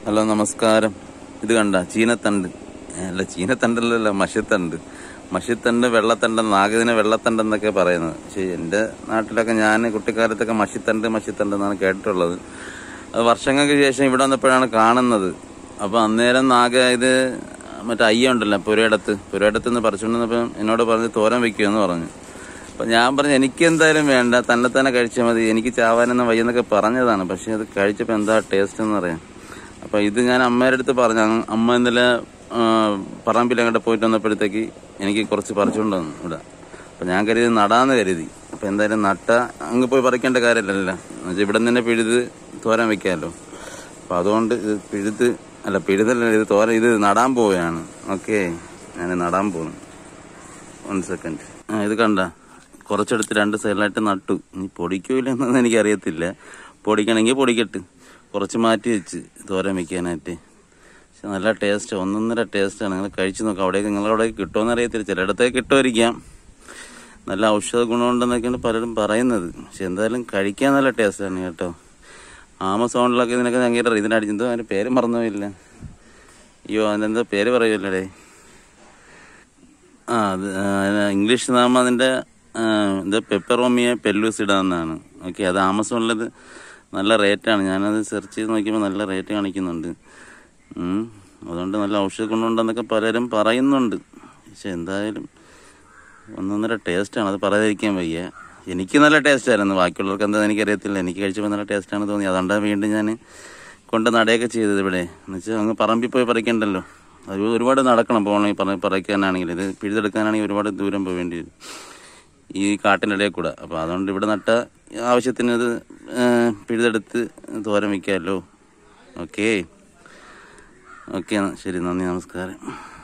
Hello നമസ്കാരം ഇത് കണ്ട ചീനത്തണ്ട് ഏ, അല്ല ചീനത്തണ്ടല്ലല്ലോ മഷിത്തണ്ട് മഷിത്തണ്ട് വെള്ളത്തണ്ട് നാഗതിനെ വെള്ളത്തണ്ട് എന്നൊക്കെ പറയുന്നത് പക്ഷേ എൻ്റെ നാട്ടിലൊക്കെ ഞാൻ കുട്ടിക്കാലത്തൊക്കെ മഷിത്തണ്ട് മഷിത്തണ്ട് എന്നാണ് കേട്ടിട്ടുള്ളത് അത് വർഷങ്ങൾക്ക് ശേഷം ഇവിടെ വന്നപ്പോഴാണ് കാണുന്നത് അപ്പോൾ അന്നേരം നാഗ ഇത് മറ്റേ അയ്യ ഉണ്ടല്ലോ പുരയിടത്ത് പുരയിടത്ത് നിന്ന് പറിച്ചുകൊണ്ടിരുന്നപ്പോൾ എന്നോട് പറഞ്ഞ് തോരൻ വെക്കുമെന്ന് പറഞ്ഞു അപ്പൊ ഞാൻ പറഞ്ഞു എനിക്ക് എന്തായാലും വേണ്ട തന്നെ തന്നെ കഴിച്ചാൽ മതി എനിക്ക് ചാവാനൊന്നും വയ്യെന്നൊക്കെ പറഞ്ഞതാണ് പക്ഷെ അത് കഴിച്ചപ്പോൾ എന്താ ടേസ്റ്റ് എന്ന് പറയാം അപ്പൊ ഇത് ഞാൻ അമ്മയുടെ അടുത്ത് പറഞ്ഞു അങ് അമ്മ ഇന്നലെ ആ, പറമ്പിൽ അങ്ങോട്ട് പോയിട്ട് വന്നപ്പോഴത്തേക്ക് എനിക്ക് കുറച്ച് പറിച്ചുകൊണ്ട് വന്നു ഇവിടെ അപ്പൊ ഞാൻ കരുതി നടാന്ന് കരുതി അപ്പൊ എന്തായാലും നട്ട അങ്ങ് പോയി പറിക്കേണ്ട കാര്യമില്ലല്ലോ എന്നുവെച്ചാൽ ഇവിടെ നിന്ന് തന്നെ പിഴുത് തോരൻ വെക്കാമല്ലോ അപ്പൊ അതുകൊണ്ട് ഇത് പിഴുത് അല്ല പിഴുതല്ല ഇത് തോരൻ ഇത് നടാൻ പോവുകയാണ് ഓക്കെ ഞാൻ നടാൻ പോകുന്നു വൺ സെക്കൻഡ് ആ ഇത് കണ്ട കുറച്ചെടുത്ത് രണ്ട് സൈഡിലായിട്ട് നട്ടു ഇനി പൊടിക്കൂലെന്നൊന്നും എനിക്കറിയത്തില്ല പൊടിക്കണമെങ്കിൽ പൊടിക്കട്ട് കുറച്ച് മാറ്റി വെച്ച് തോരൻ വെക്കാനായിട്ട് പക്ഷെ നല്ല ടേസ്റ്റ് ഒന്നൊന്നര ടേസ്റ്റാണ് നിങ്ങൾ കഴിച്ചു നോക്കാം അവിടേക്ക് നിങ്ങളവിടെ കിട്ടുമെന്ന് അറിയത്തില്ല ചിലയിടത്തേക്ക് കിട്ടുമായിരിക്കാം നല്ല ഔഷധ ഗുണമുണ്ടെന്നൊക്കെയാണ് പലരും പറയുന്നത് പക്ഷെ എന്തായാലും കഴിക്കാൻ നല്ല ടേസ്റ്റാണ് കേട്ടോ ആമസോണിലൊക്കെ ഇതിനൊക്കെ ഭയങ്കര ഇതിനടിച്ചെന്തോ അതിൻ്റെ പേര് മറന്നുപോയില്ല അയ്യോ അതിനെന്തോ പേര് പറയുമല്ലേ ആ അത് ആ, ഇംഗ്ലീഷ് നാമം അതിന്റെ ആ, ഇത് പെപ്പറോമിയ പെല്ലൂസിഡ എന്നാണ് ഓക്കെ അത് ആമസോണിലത് നല്ല റേറ്റാണ് ഞാനത് സെർച്ച് ചെയ്ത് നോക്കിയപ്പോൾ നല്ല റേറ്റ് കാണിക്കുന്നുണ്ട് ഉം. അതുകൊണ്ട് നല്ല ഔഷധ ഗുണമുണ്ടെന്നൊക്കെ പലരും പറയുന്നുണ്ട് പക്ഷെ എന്തായാലും ഒന്നൊന്നര ടേസ്റ്റാണ് അത് പറയാതിരിക്കാൻ വയ്യ എനിക്ക് നല്ല ടേസ്റ്റായിരുന്നു ബാക്കിയുള്ളവർക്ക് എന്താ എനിക്കറിയത്തില്ല എനിക്ക് കഴിച്ചപ്പോൾ നല്ല ടേസ്റ്റാണ് തോന്നി അതുകൊണ്ടാണ് വീണ്ടും ഞാൻ കൊണ്ട് നടയൊക്കെ ചെയ്തത് ഇവിടെ എന്നുവെച്ചാൽ അങ്ങ് പറമ്പിൽ പോയി പറിക്കണ്ടല്ലോ അത് ഒരുപാട് നടക്കണം പോകണമെങ്കിൽ പറ പറിക്കാനാണെങ്കിൽ ഇത് പിഴുതെടുക്കാനാണെങ്കിൽ ഒരുപാട് ദൂരം പോവേണ്ടി വരും ഈ കാട്ടിൻ്റെ ഇടയിൽ കൂടെ അപ്പോൾ അതുകൊണ്ട് ഇവിടെ നട്ട ആവശ്യത്തിന് ഇത് ഏ, പിഴുതെടുത്ത് തോരൻ വയ്ക്കാമല്ലോ ഓക്കേ ഓക്കെ ശരി നന്ദി നമസ്കാരം